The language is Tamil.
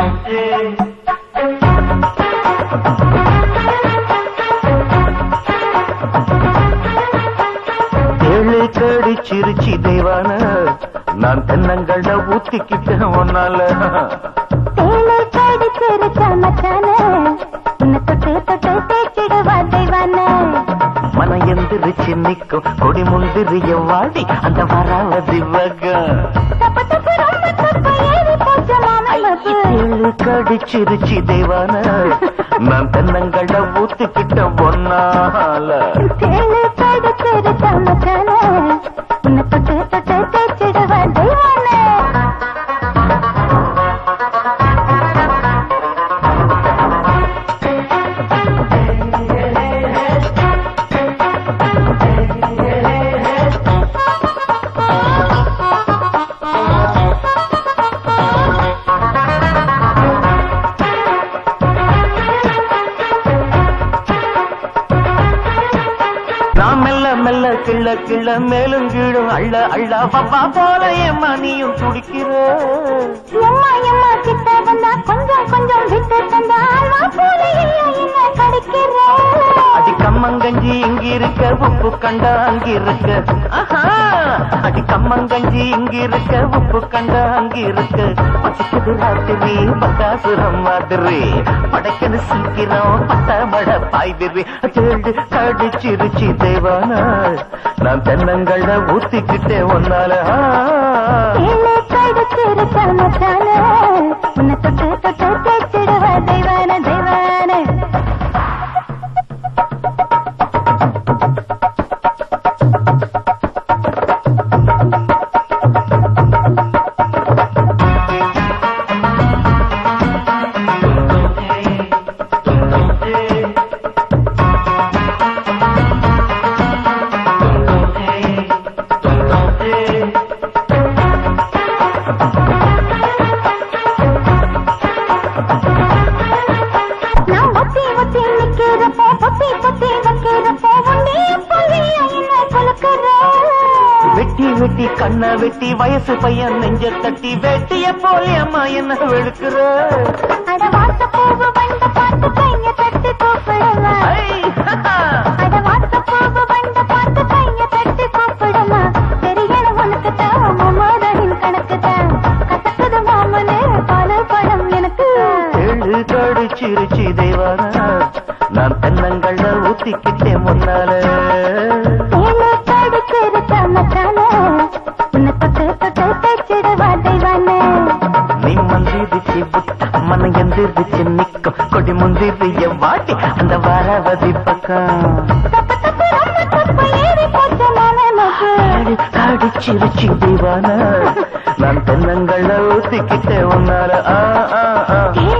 ஏழு கடி சிரிச்சி தெய்வான நான் தென்னங்கள்ல ஊத்திக்கிட்டேன் ஒன்னால தேனை கடிச்சிருச்ச மச்சானே உன்னை தொட்டு தொட்டு தேய்ச்சிடுவா தெய்வானே மன எந்திரிச்சு நிக்கும் கொடி முந்திரிய வாடி அந்த வராவதி வகம் தப்பு தப்பு ரொம்ப தப்பு ஏறி போச்சு மாமனுக்கு ஏழு கடி சிரிச்சி தெய்வான நான் தென்னங்கள்ல ஊத்திக்கிட்டேன் ஒன்னால தேனை கடிச்சிருச்ச மச்சானே உன்னை தொட்டு தொட்டு தேய்ச்சிடுவா தெய்வானே நான் மெல்ல மெல்ல கிள்ள கிள்ள மேலும் கீழும் அள்ள அள்ள பப்பா போல ஏமா நீயும் துடிக்கிற எம்மா எம்மா கிட்ட வந்தா கொஞ்சம் கொஞ்சம் விட்டு தந்தா அல்வா போல இல்ல என்ன கடிக்கிற அடி கம்மங்கஞ்சி இங்க இருக்க உப்பு கண்டா அங்க இருக்க ஆஹா! அடி கம்மங்கஞ்சி இங்க இருக்க உப்பு கண்டா அங்க இருக்க பசிக்குது ராத்திரி பக்காசுரம் மாதிரி படைக்கது சீக்கிரம் பட்ட மழை பாய்திரி கேடு கடிச்சிருச்சி தேவான நான் தென்னங்கள்ல ஊத்திக்கிட்டே ஒன்னால ஆ. ஏழை கடிச்சிருச்ச மச்சானே உன்னை தொட்டு தொட்டு தேய்ச்சிடுவா தெய்வான தெய்வானே நான் ஒத்தி ஒத்தி நிக்கிறப்போ பொத்தி பொத்தி வைக்கிறப்போ உன்னே சொல்லிய என்ன கொலுக்குற வெட்டி வெட்டி கண்ண வெட்டி வயசு பையன் நெஞ்ச தட்டி வெட்டிய போல அம்மா என்ன வெளுக்குற அட வாச பூவு வண்ட பார்த்து கைய தட்டி கூப்பிடுமா ஐ, ஹஹா. அட வாச பூவு வண்ட பார்த்து கைய தட்டி கூப்பிடுமா தெரியல உனக்கு தான் மாமனின் கணக்கு தான் கசக்குது மாமனே பால பழம் எனக்கு ஏழு கடிச்சிருச்சி தேவான நான் தென்னங்கள்ல ஊத்திக்கிட்டேன் முன்னால ஏழு கடிச்சிருச்ச மச்சானே உன்னை தொட்டு தொட்டு தேய்ச்சிடுவா தெய்வானே நீ மந்திரிச்சு புட்ட மன எந்திரிச்சு நிக்கும் கொடி முந்திரிய வாட்டி அந்த வாராவதி பக்கம் தப்பு தப்பு ரொம்ப தப்பு ஏறி போச்சு மாமனுக்கு அடி கடிச்சிருச்சி தேவான நான் தென்னங்கள்ல ஊத்திக்கிட்டேன் உன்னால ஆ ஆ ஆ